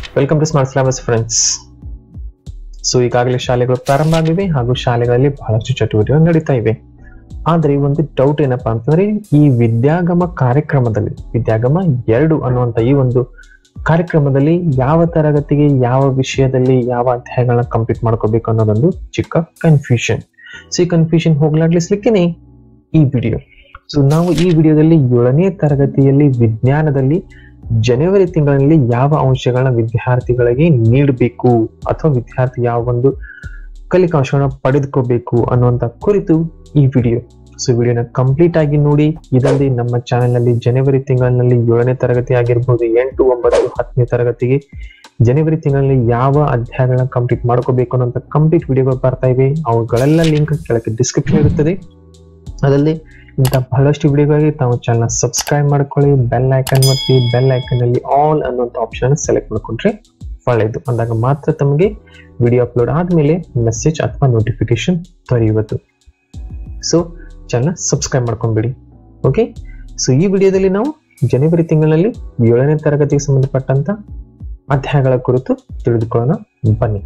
welcome to smart syllabus friends so ಈಗಾಗಲೇ ಶಾಲೆಗಳು ಪ್ರಾರಂಭ ಆಗಿವೆ ಹಾಗೂ ಶಾಲೆಗಳಲ್ಲಿ ಬಹಳಷ್ಟು ಚಟುವಟಿಕೆಗಳು ನಡೀತಾ ಇವೆ ಆದ್ರೆ ಒಂದು ಡೌಟ್ ಏನಪ್ಪಾ ಅಂತಂದ್ರೆ ಈ ವಿದ್ಯಾಗಮ ಕಾರ್ಯಕ್ರಮದಲ್ಲಿ ವಿದ್ಯಾಗಮ ಎರಡು ಅನ್ನುವಂತ ಈ ಒಂದು ಕಾರ್ಯಕ್ರಮದಲ್ಲಿ ಯಾವ ತರಗತಿಗೆ ಯಾವ ವಿಷಯದಲ್ಲಿ ಯಾವ ಅಧ್ಯಾಯಗಳನ್ನ ಕಂಪ್ಲೀಟ್ ಮಾಡ್ಕೋಬೇಕು ಅನ್ನೋದೊಂದು ಚಿಕ್ಕ ಕನ್ಫ್ಯೂಷನ್ ಸೊ ಈ ಕನ್ಫ್ಯೂಷನ್ ಹೋಗ್ಲಾಡ್ಲಿಸ್ಲಿಕ್ಕೇನೆ ಈ ವಿಡಿಯೋ ಸೊ ನಾವು ಈ ವಿಡಿಯೋದಲ್ಲಿ ಏಳನೇ ತರಗತಿಯಲ್ಲಿ ವಿಜ್ಞಾನದಲ್ಲಿ ಜನವರಿ ತಿಂಗಳಲ್ಲಿ ಯಾವ ಅಂಶಗಳನ್ನ ವಿದ್ಯಾರ್ಥಿಗಳಿಗೆ ನೀಡಬೇಕು ಅಥವಾ ವಿದ್ಯಾರ್ಥಿ ಯಾವ ಒಂದು ಕಲಿಕಾಂಶಗಳನ್ನ ಪಡೆದುಕೋಬೇಕು ಅನ್ನುವಂತ ಕುರಿತು ಈ ವಿಡಿಯೋ ಸೊ ವಿಡಿಯೋನ ಕಂಪ್ಲೀಟ್ ಆಗಿ ನೋಡಿ ಇದಲ್ಲದೆ ನಮ್ಮ ಚಾನೆಲ್ ನಲ್ಲಿ ಜನವರಿ ತಿಂಗಳಿನಲ್ಲಿ ಏಳನೇ ತರಗತಿ ಆಗಿರ್ಬೋದು ಎಂಟು ಒಂಬತ್ತು ಹತ್ತನೇ ತರಗತಿಗೆ ಜನವರಿ ತಿಂಗಳಲ್ಲಿ ಯಾವ ಅಧ್ಯಾಯಗಳನ್ನ ಕಂಪ್ಲೀಟ್ ಮಾಡ್ಕೋಬೇಕು ಅನ್ನೋಂಥ ಕಂಪ್ಲೀಟ್ ವಿಡಿಯೋಗಳು ಬರ್ತಾ ಇವೆ ಅವುಗಳೆಲ್ಲ ಲಿಂಕ್ ಕೆಳಗೆ ಡಿಸ್ಕ್ರಿಪ್ಷನ್ ಇರುತ್ತದೆ ಅದರಲ್ಲಿ ಇಂಥ ಬಹಳಷ್ಟು ವಿಡಿಯೋಗಳಿಗೆ ತಾವು ಚಾನಲ್ ಸಬ್ಸ್ಕ್ರೈಬ್ ಮಾಡ್ಕೊಳ್ಳಿ ಬೆಲ್ ಐಕನ್ ಒತ್ತಿ ಬೆಲ್ ಐಕನ್ ಅಲ್ಲಿ ಆಲ್ ಅನ್ನುವಂಥ ಆಪ್ಷನ್ ಸೆಲೆಕ್ಟ್ ಮಾಡ್ಕೊಂಡ್ರೆ ಒಳ್ಳೆಯದು ಅಂದಾಗ ಮಾತ್ರ ತಮಗೆ ವಿಡಿಯೋ ಅಪ್ಲೋಡ್ ಆದ್ಮೇಲೆ ಮೆಸೇಜ್ ಅಥವಾ ನೋಟಿಫಿಕೇಶನ್ ದೊರೆಯುವುದು ಸೊ ಚಾನಲ್ ಸಬ್ಸ್ಕ್ರೈಬ್ ಮಾಡ್ಕೊಂಡ್ಬಿಡಿ ಓಕೆ ಸೊ ಈ ವಿಡಿಯೋದಲ್ಲಿ ನಾವು ಜನವರಿ ತಿಂಗಳಲ್ಲಿ ಏಳನೇ ತರಗತಿಗೆ ಸಂಬಂಧಪಟ್ಟಂತ ಅಧ್ಯಾಯಗಳ ಕುರಿತು ತಿಳಿದುಕೊಳ್ಳೋಣ ಬನ್ನಿ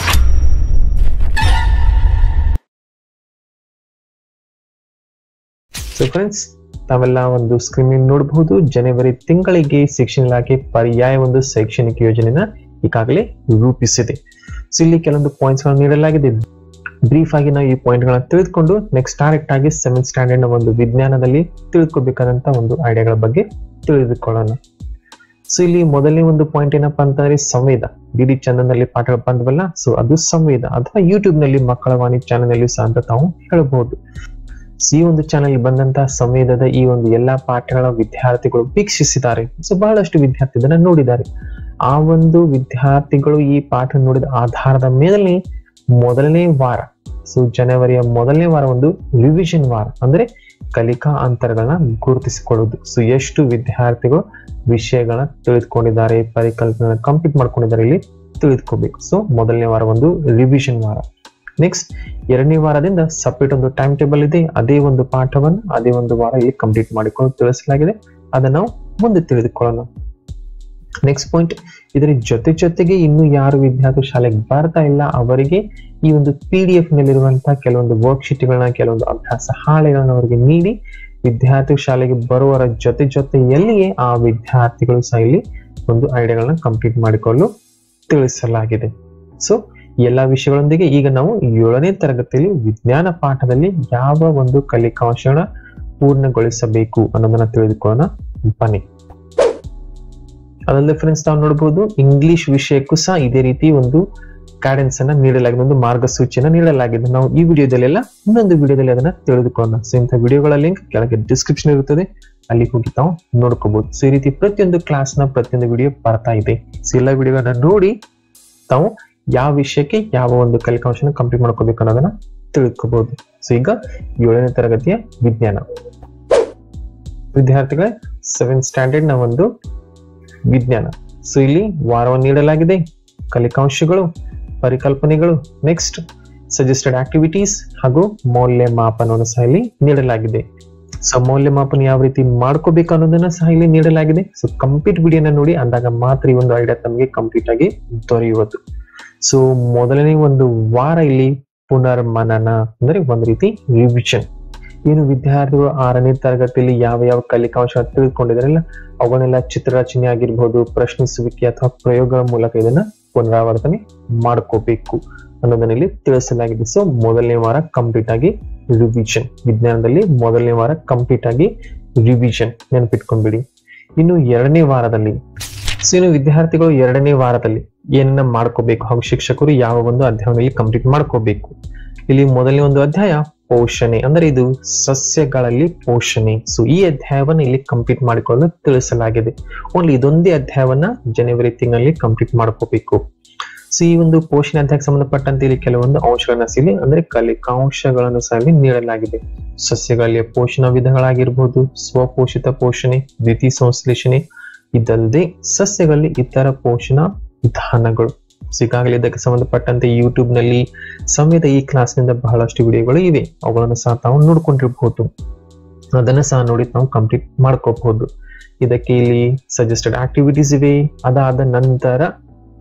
ಸೊ ಫ್ರೆಂಡ್ಸ್ ತಾವೆಲ್ಲ ಒಂದು ಸ್ಕ್ರೀನ್ ನೋಡಬಹುದು ಜನವರಿ ತಿಂಗಳಿಗೆ ಶಿಕ್ಷಣ ಇಲಾಖೆ ಪರ್ಯಾಯ ಒಂದು ಶೈಕ್ಷಣಿಕ ಯೋಜನೆನ ಈಗಾಗಲೇ ರೂಪಿಸಿದೆ ಸೊ ಇಲ್ಲಿ ಕೆಲವೊಂದು ಪಾಯಿಂಟ್ಸ್ ಗಳನ್ನು ನೀಡಲಾಗಿದೆ ಬ್ರೀಫ್ ಆಗಿ ನಾವು ಈ ಪಾಯಿಂಟ್ ಗಳನ್ನ ತಿಳಿದುಕೊಂಡು ನೆಕ್ಸ್ಟ್ ಡೈರೆಕ್ಟ್ ಆಗಿ ಸೆವೆಂತ್ ಸ್ಟ್ಯಾಂಡರ್ಡ್ ನ ಒಂದು ವಿಜ್ಞಾನದಲ್ಲಿ ತಿಳ್ಕೊಬೇಕಾದಂತ ಒಂದು ಐಡಿಯಾಗಳ ಬಗ್ಗೆ ತಿಳಿದುಕೊಳ್ಳೋಣ ಸೊ ಇಲ್ಲಿ ಮೊದಲನೇ ಒಂದು ಪಾಯಿಂಟ್ ಏನಪ್ಪಾ ಅಂತಂದ್ರೆ ಸಂವೇದ ಡಿ ಚಂದನಲ್ಲಿ ಪಾಠಗಳು ಬಂದವಲ್ಲ ಸೊ ಅದು ಸಂವೇದ ಅಥವಾ ಯೂಟ್ಯೂಬ್ ನಲ್ಲಿ ಮಕ್ಕಳ ವಾಣಿ ಚಾನೆಲ್ ನಲ್ಲಿ ಸಹ ಅಂತ ತಾವು ಹೇಳಬಹುದು ಈ ಒಂದು ಚಾನೆಲ್ ಬಂದಂತಹ ಸಂವೇದದ ಈ ಒಂದು ಎಲ್ಲಾ ಪಾಠಗಳ ವಿದ್ಯಾರ್ಥಿಗಳು ವೀಕ್ಷಿಸಿದ್ದಾರೆ ಸೊ ಬಹಳಷ್ಟು ವಿದ್ಯಾರ್ಥಿ ಇದನ್ನ ನೋಡಿದ್ದಾರೆ ಆ ಒಂದು ವಿದ್ಯಾರ್ಥಿಗಳು ಈ ಪಾಠ ನೋಡಿದ ಆಧಾರದ ಮೇಲೆ ಮೊದಲನೇ ವಾರ ಸೊ ಜನವರಿಯ ಮೊದಲನೇ ವಾರ ಒಂದು ರಿವಿಷನ್ ವಾರ ಅಂದ್ರೆ ಕಲಿಕಾ ಅಂತರಗಳನ್ನ ಗುರುತಿಸಿಕೊಳ್ಳುವುದು ಸೊ ಎಷ್ಟು ವಿದ್ಯಾರ್ಥಿಗಳು ವಿಷಯಗಳನ್ನ ತಿಳಿದುಕೊಂಡಿದ್ದಾರೆ ಪರಿಕಲ್ಪನೆ ಕಂಪ್ಲೀಟ್ ಮಾಡ್ಕೊಂಡಿದ್ದಾರೆ ಇಲ್ಲಿ ತಿಳಿದುಕೋಬೇಕು ಸೊ ಮೊದಲನೇ ವಾರ ಒಂದು ರಿವಿಷನ್ ವಾರ ನೆಕ್ಸ್ಟ್ ಎರಡನೇ ವಾರದಿಂದ ಸಪ್ರೇಟ್ ಒಂದು ಟೈಮ್ ಟೇಬಲ್ ಇದೆ ಅದೇ ಒಂದು ಪಾಠವನ್ನು ಅದೇ ಒಂದು ವಾರ ಇಲ್ಲಿ ಕಂಪ್ಲೀಟ್ ಮಾಡಿಕೊಂಡು ತಿಳಿಸಲಾಗಿದೆ ಅದನ್ನ ನಾವು ಮುಂದೆ ತಿಳಿದುಕೊಳ್ಳೋಣ ನೆಕ್ಸ್ಟ್ ಪಾಯಿಂಟ್ ಇದರ ಜೊತೆ ಜೊತೆಗೆ ಇನ್ನು ಯಾರು ವಿದ್ಯಾರ್ಥಿ ಶಾಲೆಗೆ ಬರ್ತಾ ಇಲ್ಲ ಅವರಿಗೆ ಈ ಒಂದು ಪಿ ಡಿ ಎಫ್ ನಲ್ಲಿರುವಂತಹ ಕೆಲವೊಂದು ವರ್ಕ್ಶೀಟ್ಗಳನ್ನ ಕೆಲವೊಂದು ಅಭ್ಯಾಸ ಹಾಳೆಗಳನ್ನ ಅವರಿಗೆ ನೀಡಿ ವಿದ್ಯಾರ್ಥಿ ಶಾಲೆಗೆ ಬರುವವರ ಜೊತೆ ಜೊತೆಯಲ್ಲಿಯೇ ಆ ವಿದ್ಯಾರ್ಥಿಗಳು ಸಹ ಇಲ್ಲಿ ಒಂದು ಐಡಿಯಾಗಳನ್ನ ಕಂಪ್ಲೀಟ್ ಮಾಡಿಕೊಳ್ಳಲು ತಿಳಿಸಲಾಗಿದೆ ಸೊ ಎಲ್ಲಾ ವಿಷಯಗಳೊಂದಿಗೆ ಈಗ ನಾವು ಏಳನೇ ತರಗತಿಯಲ್ಲಿ ವಿಜ್ಞಾನ ಪಾಠದಲ್ಲಿ ಯಾವ ಒಂದು ಕಲಿಕಾಂಶನ ಪೂರ್ಣಗೊಳಿಸಬೇಕು ಅನ್ನೋದನ್ನ ತಿಳಿದುಕೊಳ್ಳೋಣ ಬನ್ನಿ ಅದಲ್ಲದೆ ಫ್ರೆಂಡ್ಸ್ ನಾವು ನೋಡಬಹುದು ಇಂಗ್ಲಿಷ್ ವಿಷಯಕ್ಕೂ ಸಹ ಇದೇ ರೀತಿ ಒಂದು ಗೈಡೆನ್ಸ್ ಅನ್ನ ನೀಡಲಾಗಿದೆ ಒಂದು ಮಾರ್ಗಸೂಚಿಯನ್ನ ನೀಡಲಾಗಿದೆ ನಾವು ಈ ವಿಡಿಯೋದಲ್ಲೆಲ್ಲ ಇನ್ನೊಂದು ವಿಡಿಯೋದಲ್ಲಿ ಅದನ್ನ ತಿಳಿದುಕೊಳ್ಳೋಣ ಸೊ ಇಂಥ ವಿಡಿಯೋಗಳ ಲಿಂಕ್ ಕೆಳಗೆ ಡಿಸ್ಕ್ರಿಪ್ಷನ್ ಇರುತ್ತದೆ ಅಲ್ಲಿ ಹೋಗಿ ತಾವು ನೋಡ್ಕೋಬಹುದು ಸೊ ಈ ರೀತಿ ಪ್ರತಿಯೊಂದು ಕ್ಲಾಸ್ ನ ಪ್ರತಿಯೊಂದು ವಿಡಿಯೋ ಬರ್ತಾ ಇದೆ ಸೊ ಎಲ್ಲ ವಿಡಿಯೋಗಳನ್ನ ನೋಡಿ ತಾವು ಯಾವ ವಿಷಯಕ್ಕೆ ಯಾವ ಒಂದು ಕಲಿಕಾಂಶನ ಕಂಪ್ಲೀಟ್ ಮಾಡ್ಕೋಬೇಕು ಅನ್ನೋದನ್ನ ತಿಳ್ಕೋಬಹುದು ಸೊ ಈಗ ಏಳನೇ ತರಗತಿಯ ವಿಜ್ಞಾನ ವಿದ್ಯಾರ್ಥಿಗಳೇ ಸೆವೆಂತ್ ಸ್ಟ್ಯಾಂಡರ್ಡ್ ನ ಒಂದು ವಿಜ್ಞಾನ ಸೊ ಇಲ್ಲಿ ವಾರವನ್ನು ನೀಡಲಾಗಿದೆ ಕಲಿಕಾಂಶಗಳು ಪರಿಕಲ್ಪನೆಗಳು ನೆಕ್ಸ್ಟ್ ಸಜೆಸ್ಟೆಡ್ ಆಕ್ಟಿವಿಟೀಸ್ ಹಾಗೂ ಮೌಲ್ಯಮಾಪನವನ್ನು ಸಹ ಇಲ್ಲಿ ನೀಡಲಾಗಿದೆ ಸೊ ಮೌಲ್ಯಮಾಪನ ಯಾವ ರೀತಿ ಮಾಡ್ಕೋಬೇಕು ಅನ್ನೋದನ್ನ ಸಹ ಇಲ್ಲಿ ನೀಡಲಾಗಿದೆ ಸೊ ಕಂಪ್ಲೀಟ್ ವಿಡಿಯೋನ ನೋಡಿ ಅಂದಾಗ ಮಾತ್ರ ಈ ಒಂದು ಐಡಿಯಾ ತಮಗೆ ಕಂಪ್ಲೀಟ್ ಆಗಿ ದೊರೆಯುವುದು ಸೊ ಮೊದಲನೇ ಒಂದು ವಾರ ಇಲ್ಲಿ ಪುನರ್ಮನನ ಅಂದ್ರೆ ಒಂದು ರೀತಿ ರಿವಿಷನ್ ಏನು ವಿದ್ಯಾರ್ಥಿಗಳು ಆರನೇ ತರಗತಿಯಲ್ಲಿ ಯಾವ ಯಾವ ಕಲಿಕಾಂಶ ತಿಳ್ಕೊಂಡಿದಾರಲ್ಲ ಅವುಗಳನ್ನೆಲ್ಲ ಚಿತ್ರರಚನೆ ಆಗಿರ್ಬೋದು ಪ್ರಶ್ನಿಸುವಿಕೆ ಅಥವಾ ಪ್ರಯೋಗಗಳ ಮೂಲಕ ಇದನ್ನ ಪುನರಾವರ್ತನೆ ಮಾಡ್ಕೋಬೇಕು ಅನ್ನೋದನ್ನ ಇಲ್ಲಿ ತಿಳಿಸಲಾಗಿದೆ ಸೊ ಮೊದಲನೇ ವಾರ ಕಂಪ್ಲೀಟ್ ಆಗಿ ರಿವಿಷನ್ ವಿಜ್ಞಾನದಲ್ಲಿ ಮೊದಲನೇ ವಾರ ಕಂಪ್ಲೀಟ್ ಆಗಿ ರಿವಿಷನ್ ನೆನಪಿಟ್ಕೊಂಡ್ಬಿಡಿ ಇನ್ನು ಎರಡನೇ ವಾರದಲ್ಲಿ ಸೊ ಇನ್ನು ವಿದ್ಯಾರ್ಥಿಗಳು ಎರಡನೇ ವಾರದಲ್ಲಿ ಏನನ್ನ ಮಾಡ್ಕೋಬೇಕು ಹಾಗೂ ಶಿಕ್ಷಕರು ಯಾವ ಒಂದು ಅಧ್ಯಾಯದಲ್ಲಿ ಕಂಪ್ಲೀಟ್ ಮಾಡ್ಕೋಬೇಕು ಇಲ್ಲಿ ಮೊದಲನೇ ಒಂದು ಅಧ್ಯಾಯ ಪೋಷಣೆ ಅಂದ್ರೆ ಇದು ಸಸ್ಯಗಳಲ್ಲಿ ಪೋಷಣೆ ಸೊ ಈ ಅಧ್ಯಾಯವನ್ನ ಇಲ್ಲಿ ಕಂಪ್ಲೀಟ್ ಮಾಡಿಕೊಳ್ಳಲು ತಿಳಿಸಲಾಗಿದೆ ಓನ್ಲಿ ಇದೊಂದೇ ಅಧ್ಯಾಯವನ್ನ ಜನವರಿ ತಿಂಗಳಲ್ಲಿ ಕಂಪ್ಲೀಟ್ ಮಾಡ್ಕೋಬೇಕು ಸೊ ಈ ಒಂದು ಪೋಷಣೆ ಅಧ್ಯಾಯಕ್ಕೆ ಸಂಬಂಧಪಟ್ಟಂತೆ ಇಲ್ಲಿ ಕೆಲವೊಂದು ಅಂಶಗಳನ್ನ ಸಿಲಿ ಅಂದ್ರೆ ಕಲಿಕಾಂಶಗಳನ್ನು ಸಹ ಇಲ್ಲಿ ನೀಡಲಾಗಿದೆ ಸಸ್ಯಗಳಲ್ಲಿ ಪೋಷಣ ವಿಧಗಳಾಗಿರ್ಬೋದು ಸ್ವಪೋಷಿತ ಪೋಷಣೆ ದ್ವಿತೀಯ ಸಂಶ್ಲೇಷಣೆ ಇದಲ್ಲದೆ ಸಸ್ಯಗಳಲ್ಲಿ ಇತರ ಪೋಷಣ ವಿಧಾನಗಳು ಸೊ ಈಗಾಗಲೇ ಇದಕ್ಕೆ ಸಂಬಂಧಪಟ್ಟಂತೆ ಯೂಟ್ಯೂಬ್ ನಲ್ಲಿ ಸಮೇತ ಈ ಕ್ಲಾಸ್ ನಿಂದ ಬಹಳಷ್ಟು ವಿಡಿಯೋಗಳು ಇವೆ ಅವುಗಳನ್ನು ಸಹ ತಾವು ನೋಡ್ಕೊಂಡಿರ್ಬಹುದು ಅದನ್ನ ಸಹ ನೋಡಿ ನಾವು ಕಂಪ್ಲೀಟ್ ಮಾಡ್ಕೋಬಹುದು ಇದಕ್ಕೆ ಇಲ್ಲಿ ಸಜೆಸ್ಟೆಡ್ ಆಕ್ಟಿವಿಟೀಸ್ ಇವೆ ಅದಾದ ನಂತರ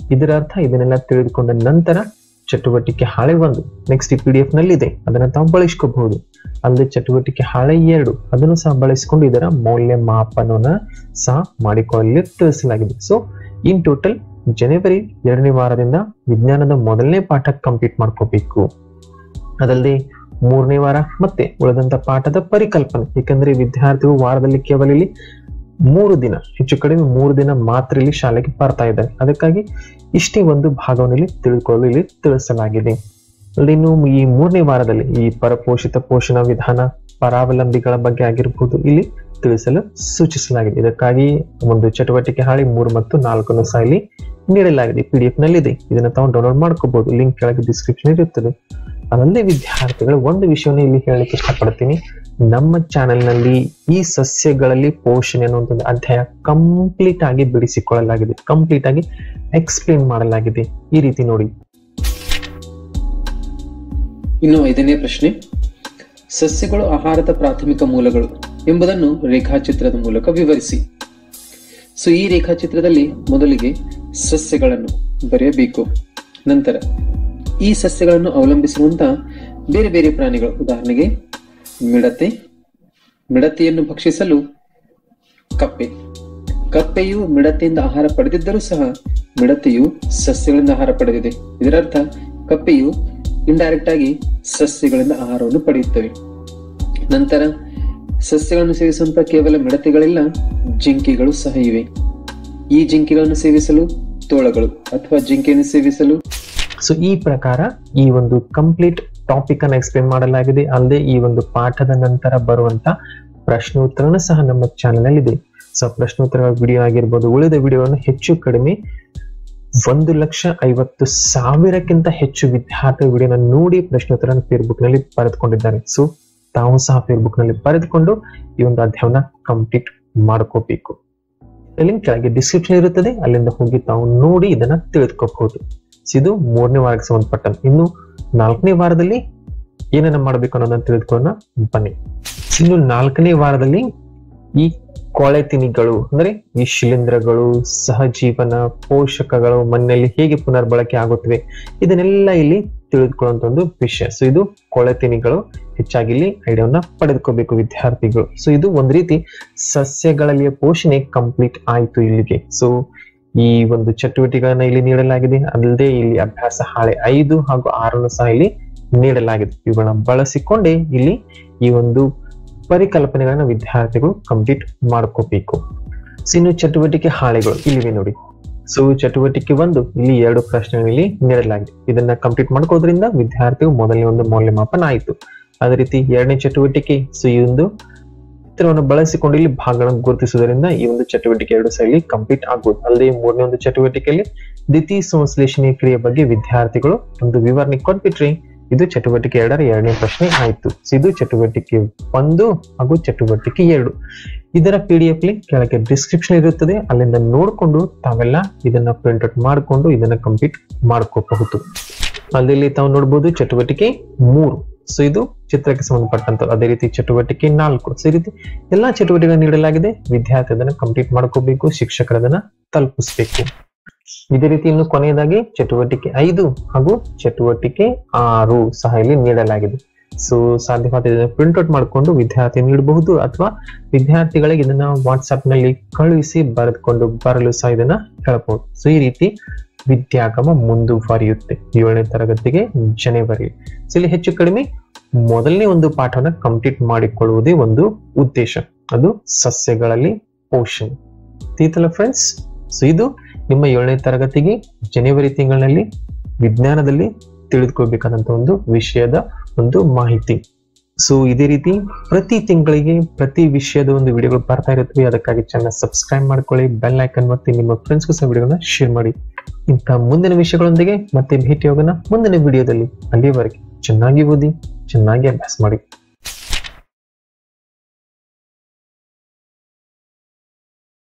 ಇದರ ಅರ್ಥ ಇದನ್ನೆಲ್ಲ ತಿಳಿದುಕೊಂಡ ನಂತರ ಚಟುವಟಿಕೆ ಹಾಳೆ ಒಂದು ನೆಕ್ಸ್ಟ್ ಈ ಪಿ ಡಿ ಎಫ್ ನಲ್ಲಿ ಇದೆ ಅದನ್ನ ತಾವು ಬಳಸ್ಕೋಬಹುದು ಅಲ್ಲದೆ ಚಟುವಟಿಕೆ ಹಾಳೆ ಎರಡು ಅದನ್ನು ಸಹ ಬಳಸಿಕೊಂಡು ಇದರ ಮೌಲ್ಯಮಾಪನವನ್ನ ಸಹ ಮಾಡಿಕೊಳ್ಳಲು ತಿಳಿಸಲಾಗಿದೆ ಸೊ ಇನ್ ಟೋಟಲ್ ಜನವರಿ ಎರಡನೇ ವಾರದಿಂದ ವಿಜ್ಞಾನದ ಮೊದಲನೇ ಪಾಠ ಕಂಪ್ಲೀಟ್ ಮಾಡ್ಕೋಬೇಕು ಅದಲ್ಲದೆ ಮೂರನೇ ವಾರ ಮತ್ತೆ ಉಳಿದಂತ ಪಾಠದ ಪರಿಕಲ್ಪನೆ ಏಕೆಂದ್ರೆ ವಿದ್ಯಾರ್ಥಿಗಳು ವಾರದಲ್ಲಿ ಕೇವಲ ಇಲ್ಲಿ ಮೂರು ದಿನ ಹೆಚ್ಚು ಕಡಿಮೆ ಮೂರು ದಿನ ಮಾತ್ರ ಇಲ್ಲಿ ಶಾಲೆಗೆ ಬರ್ತಾ ಇದ್ದಾರೆ ಅದಕ್ಕಾಗಿ ಇಷ್ಟೇ ಒಂದು ಭಾಗವನ್ನು ಇಲ್ಲಿ ತಿಳ್ಕೊಳ್ಳಲು ಇಲ್ಲಿ ತಿಳಿಸಲಾಗಿದೆ ಅಲ್ಲಿ ಇನ್ನು ಈ ಮೂರನೇ ವಾರದಲ್ಲಿ ಈ ಪರಪೋಷಿತ ಪೋಷಣ ವಿಧಾನ ಪರಾವಲಂಬಿಗಳ ಬಗ್ಗೆ ಆಗಿರಬಹುದು ಇಲ್ಲಿ ತಿಳಿಸಲು ಸೂಚಿಸಲಾಗಿದೆ ಇದಕ್ಕಾಗಿ ಒಂದು ಚಟುವಟಿಕೆ ಹಾಳಿ ಮೂರು ಮತ್ತು ನಾಲ್ಕನ್ನು ಸಹ ಇಲ್ಲಿ ನೀಡಲಾಗಿದೆ ಪಿ ಡಿ ಎಫ್ ನಲ್ಲಿದೆ ಇದನ್ನ ತಾವು ಡೌನ್ಲೋಡ್ ಮಾಡ್ಕೋಬಹುದು ಲಿಂಕ್ ಕೆಳಗೆ ಡಿಸ್ಕ್ರಿಪ್ಷನ್ ಇರುತ್ತದೆ ಅದಲ್ಲದೆ ವಿದ್ಯಾರ್ಥಿಗಳು ಒಂದು ವಿಷಯವನ್ನು ಇಲ್ಲಿ ಹೇಳಲಿಕ್ಕೆ ಇಷ್ಟಪಡ್ತೀನಿ ನಮ್ಮ ಚಾನೆಲ್ ನಲ್ಲಿ ಈ ಸಸ್ಯಗಳಲ್ಲಿ ಪೋಷಣೆ ಅನ್ನುವಂಥದ್ದು ಅಧ್ಯಾಯ ಕಂಪ್ಲೀಟ್ ಆಗಿ ಬಿಡಿಸಿಕೊಳ್ಳಲಾಗಿದೆ ಕಂಪ್ಲೀಟ್ ಆಗಿ ಎಕ್ಸ್ಪ್ಲೇನ್ ಮಾಡಲಾಗಿದೆ ಈ ರೀತಿ ನೋಡಿ ಇನ್ನು ಐದನೇ ಪ್ರಶ್ನೆ ಸಸ್ಯಗಳು ಆಹಾರದ ಪ್ರಾಥಮಿಕ ಮೂಲಗಳು ಎಂಬುದನ್ನು ರೇಖಾಚಿತ್ರದ ಮೂಲಕ ವಿವರಿಸಿ ಸೊ ಈ ರೇಖಾಚಿತ್ರದಲ್ಲಿ ಮೊದಲಿಗೆ ಸಸ್ಯಗಳನ್ನು ಬರೆಯಬೇಕು ನಂತರ ಈ ಸಸ್ಯಗಳನ್ನು ಅವಲಂಬಿಸಿರುವಂತಹ ಬೇರೆ ಬೇರೆ ಪ್ರಾಣಿಗಳು ಉದಾಹರಣೆಗೆ ಮಿಡತೆ ಮಿಡತೆಯನ್ನು ಭಕ್ಷಿಸಲು ಕಪ್ಪೆ ಕಪ್ಪೆಯು ಮಿಡತೆಯಿಂದ ಆಹಾರ ಪಡೆದಿದ್ದರೂ ಸಹ ಮಿಡತೆಯು ಸಸ್ಯಗಳಿಂದ ಆಹಾರ ಪಡೆದಿದೆ ಇದರರ್ಥ ಕಪ್ಪೆಯು ಇಂಡೈರೆಕ್ಟ್ ಆಗಿ ಸಸ್ಯಗಳಿಂದ ಆಹಾರವನ್ನು ಪಡೆಯುತ್ತವೆ ನಂತರ ಸಸ್ಯಗಳನ್ನು ಸೇವಿಸುವಂತ ಕೇವಲ ಮಿಡತೆಗಳಿಲ್ಲ ಜಿಂಕೆಗಳು ಸಹ ಇವೆ ಈ ಜಿಂಕೆಗಳನ್ನು ಸೇವಿಸಲು ತೋಳಗಳು ಅಥವಾ ಜಿಂಕೆಯನ್ನು ಸೇವಿಸಲು ಸೊ ಈ ಪ್ರಕಾರ ಈ ಒಂದು ಕಂಪ್ಲೀಟ್ ಟಾಪಿಕ್ ಅನ್ನು ಎಕ್ಸ್ಪ್ಲೇನ್ ಮಾಡಲಾಗಿದೆ ಅಲ್ಲದೆ ಈ ಒಂದು ಪಾಠದ ನಂತರ ಬರುವಂತ ಪ್ರಶ್ನೋತ್ತರನು ಸಹ ನಮ್ಮ ಚಾನೆಲ್ ಅಲ್ಲಿ ಇದೆ ಸೊ ಪ್ರಶ್ನೋತ್ತರಗಳ ವಿಡಿಯೋ ಆಗಿರ್ಬೋದು ಉಳಿದ ವಿಡಿಯೋವನ್ನು ಹೆಚ್ಚು ಕಡಿಮೆ ಒಂದು ಲಕ್ಷ ಐವತ್ತು ಸಾವಿರಕ್ಕಿಂತ ಹೆಚ್ಚು ವಿದ್ಯಾರ್ಥಿ ವಿಡಿಯೋನ ನೋಡಿ ಪ್ರಶ್ನೋತ್ತರ ಫೇಸ್ಬುಕ್ ನಲ್ಲಿ ಬರೆದುಕೊಂಡಿದ್ದಾರೆ ಸೊ ತಾವು ಸಹ ಫೇಸ್ಬುಕ್ ನಲ್ಲಿ ಬರೆದುಕೊಂಡು ಈ ಒಂದು ಅಧ್ಯಾಯನ ಕಂಪ್ಲೀಟ್ ಮಾಡ್ಕೋಬೇಕು ಲಿಂಕ್ ಕೆಳಗೆ ಡಿಸ್ಕ್ರಿಪ್ಷನ್ ಇರುತ್ತದೆ ಅಲ್ಲಿಂದ ಹೋಗಿ ತಾವು ನೋಡಿ ಇದನ್ನ ತಿಳಿದುಕೋಬಹುದು ಇದು ಮೂರನೇ ವಾರಕ್ಕೆ ಸಂಬಂಧಪಟ್ಟಂತೆ ಇನ್ನು ನಾಲ್ಕನೇ ವಾರದಲ್ಲಿ ಏನನ್ನ ಮಾಡಬೇಕು ಅನ್ನೋದನ್ನ ತಿಳಿದುಕೊಳ್ಳೋಣ ಬನ್ನಿ ಇನ್ನು ನಾಲ್ಕನೇ ವಾರದಲ್ಲಿ ಈ ಕೊಳೆತಿನಿಗಳು ಅಂದ್ರೆ ಈ ಶಿಲೀಂಧ್ರಗಳು ಸಹಜೀವನ ಪೋಷಕಗಳು ಮಣ್ಣಲ್ಲಿ ಹೇಗೆ ಪುನರ್ಬಳಕೆ ಆಗುತ್ತವೆ ಇದನ್ನೆಲ್ಲ ಇಲ್ಲಿ ತಿಳಿದುಕೊಳ್ಳುವಂತ ಒಂದು ವಿಷಯ ಸೊ ಇದು ಕೊಳೆತಿನಿಗಳು ಹೆಚ್ಚಾಗಿ ಇಲ್ಲಿ ಐಡಿಯಾವನ್ನ ಪಡೆದುಕೋಬೇಕು ವಿದ್ಯಾರ್ಥಿಗಳು ಸೊ ಇದು ಒಂದ್ ರೀತಿ ಸಸ್ಯಗಳಲ್ಲಿಯ ಪೋಷಣೆ ಕಂಪ್ಲೀಟ್ ಆಯ್ತು ಇಲ್ಲಿಗೆ ಸೊ ಈ ಒಂದು ಚಟುವಟಿಕೆಗಳನ್ನ ಇಲ್ಲಿ ನೀಡಲಾಗಿದೆ ಅಲ್ಲದೆ ಇಲ್ಲಿ ಅಭ್ಯಾಸ ಹಾಳೆ ಐದು ಹಾಗೂ ಆರನ್ನು ಸಹ ಇಲ್ಲಿ ನೀಡಲಾಗಿದೆ ಇವುಗಳನ್ನ ಬಳಸಿಕೊಂಡೇ ಇಲ್ಲಿ ಈ ಒಂದು ಪರಿಕಲ್ಪನೆಗಳನ್ನ ವಿದ್ಯಾರ್ಥಿಗಳು ಕಂಪ್ಲೀಟ್ ಮಾಡ್ಕೋಬೇಕು ಸೊ ಇನ್ನು ಚಟುವಟಿಕೆ ಹಾಳೆಗಳು ಇಲ್ಲಿವೆ ನೋಡಿ ಸೊ ಚಟುವಟಿಕೆ ಒಂದು ಇಲ್ಲಿ ಎರಡು ಪ್ರಶ್ನೆಗಳು ಇಲ್ಲಿ ನೀಡಲಾಗಿದೆ ಇದನ್ನ ಕಂಪ್ಲೀಟ್ ಮಾಡ್ಕೋದ್ರಿಂದ ವಿದ್ಯಾರ್ಥಿಗಳು ಮೊದಲನೇ ಒಂದು ಮೌಲ್ಯಮಾಪನ ಆಯಿತು ಅದೇ ರೀತಿ ಎರಡನೇ ಚಟುವಟಿಕೆ ಸೊ ಈ ಒಂದು ಚಿತ್ರವನ್ನು ಬಳಸಿಕೊಂಡು ಇಲ್ಲಿ ಭಾಗಗಳನ್ನು ಗುರುತಿಸುವುದರಿಂದ ಈ ಒಂದು ಚಟುವಟಿಕೆ ಎರಡು ಸಹ ಇಲ್ಲಿ ಕಂಪ್ಲೀಟ್ ಆಗ್ಬೋದು ಅಲ್ಲದೆ ಮೂರನೇ ಒಂದು ಚಟುವಟಿಕೆಯಲ್ಲಿ ದ್ವಿತೀಯ ಸಂಶ್ಲೇಷಣೆ ಕ್ರಿಯೆ ಬಗ್ಗೆ ವಿದ್ಯಾರ್ಥಿಗಳು ಒಂದು ವಿವರಣೆ ಕೊಟ್ಬಿಟ್ರಿ ಇದು ಚಟುವಟಿಕೆ ಎರಡರ ಎರಡನೇ ಪ್ರಶ್ನೆ ಆಯ್ತು So ಇದು ಚಟುವಟಿಕೆ ಒಂದು ಹಾಗೂ ಚಟುವಟಿಕೆ ಎರಡು ಇದರ ಪಿ ಡಿ ಎಫ್ ಲಿಂಕ್ ಕೆಳಗೆ ಡಿಸ್ಕ್ರಿಪ್ಷನ್ ಇರುತ್ತದೆ ಅಲ್ಲಿಂದ ನೋಡಿಕೊಂಡು ತಾವೆಲ್ಲ ಇದನ್ನ ಪ್ರಿಂಟ್ ಔಟ್ ಮಾಡಿಕೊಂಡು ಇದನ್ನ ಕಂಪ್ಲೀಟ್ ಮಾಡ್ಕೋಬಹುದು ಅಲ್ಲಿ ಇಲ್ಲಿ ತಾವು ನೋಡ್ಬೋದು ಚಟುವಟಿಕೆ ಮೂರು ಸೊ ಇದು ಚಿತ್ರಕ್ಕೆ ಸಂಬಂಧಪಟ್ಟಂತ ಅದೇ ರೀತಿ ಚಟುವಟಿಕೆ ನಾಲ್ಕು ಸೊ ಈ ರೀತಿ ಎಲ್ಲಾ ಚಟುವಟಿಕೆ ನೀಡಲಾಗಿದೆ ವಿದ್ಯಾರ್ಥಿ ಅದನ್ನ ಕಂಪ್ಲೀಟ್ ಮಾಡ್ಕೋಬೇಕು ಶಿಕ್ಷಕರು ಅದನ್ನ ತಲುಪಿಸ್ಬೇಕು ಇದೇ ರೀತಿ ಇನ್ನು ಕೊನೆಯದಾಗಿ ಚಟುವಟಿಕೆ ಐದು ಹಾಗೂ ಚಟುವಟಿಕೆ ಆರು ಸಹ ಇಲ್ಲಿ ನೀಡಲಾಗಿದೆ ಸೊ ಸಾಧ್ಯವಾದ ಇದನ್ನ ಪ್ರಿಂಟ್ ಔಟ್ ಮಾಡಿಕೊಂಡು ವಿದ್ಯಾರ್ಥಿ ನೀಡಬಹುದು ಅಥವಾ ವಿದ್ಯಾರ್ಥಿಗಳಿಗೆ ಇದನ್ನ ವಾಟ್ಸ್ಆಪ್ ನಲ್ಲಿ ಕಳುಹಿಸಿ ಬರೆದುಕೊಂಡು ಬರಲು ಸಹ ಇದನ್ನ ಹೇಳಬಹುದು ಸೊ ಈ ರೀತಿ ವಿದ್ಯಾಗಮ ಮುಂದುವರಿಯುತ್ತೆ ಏಳನೇ ತರಗತಿಗೆ ಜನವರಿ ಸೊ ಇಲ್ಲಿ ಹೆಚ್ಚು ಕಡಿಮೆ ಮೊದಲನೇ ಒಂದು ಪಾಠವನ್ನ ಕಂಪ್ಲೀಟ್ ಮಾಡಿಕೊಳ್ಳುವುದೇ ಒಂದು ಉದ್ದೇಶ ಅದು ಸಸ್ಯಗಳಲ್ಲಿ ಪೋಷಣೆ ತೀತಲ್ಲ ಫ್ರೆಂಡ್ಸ್ ಸೊ ಇದು ನಿಮ್ಮ ಏಳನೇ ತರಗತಿಗೆ ಜನವರಿ ತಿಂಗಳಿನಲ್ಲಿ ವಿಜ್ಞಾನದಲ್ಲಿ ತಿಳಿದುಕೊಳ್ಬೇಕಾದಂತ ಒಂದು ವಿಷಯದ ಒಂದು ಮಾಹಿತಿ ಸೊ ಇದೇ ರೀತಿ ಪ್ರತಿ ತಿಂಗಳಿಗೆ ಪ್ರತಿ ವಿಷಯದ ಒಂದು ವಿಡಿಯೋಗಳು ಬರ್ತಾ ಇರುತ್ತವೆ ಅದಕ್ಕಾಗಿ ಚಾನಲ್ ಸಬ್ಸ್ಕ್ರೈಬ್ ಮಾಡ್ಕೊಳ್ಳಿ ಬೆಲ್ ಐಕನ್ ಮತ್ತೆ ನಿಮ್ಮ ಫ್ರೆಂಡ್ಸ್ಗೂ ಸಹ ವಿಡಿಯೋನ ಶೇರ್ ಮಾಡಿ ಇಂಥ ಮುಂದಿನ ವಿಷಯಗಳೊಂದಿಗೆ ಮತ್ತೆ ಭೇಟಿ ಹೋಗೋಣ ಮುಂದಿನ ವಿಡಿಯೋದಲ್ಲಿ ಅಲ್ಲಿಯವರೆಗೆ ಚೆನ್ನಾಗಿ ಓದಿ ಚೆನ್ನಾಗಿ ಅಭ್ಯಾಸ ಮಾಡಿ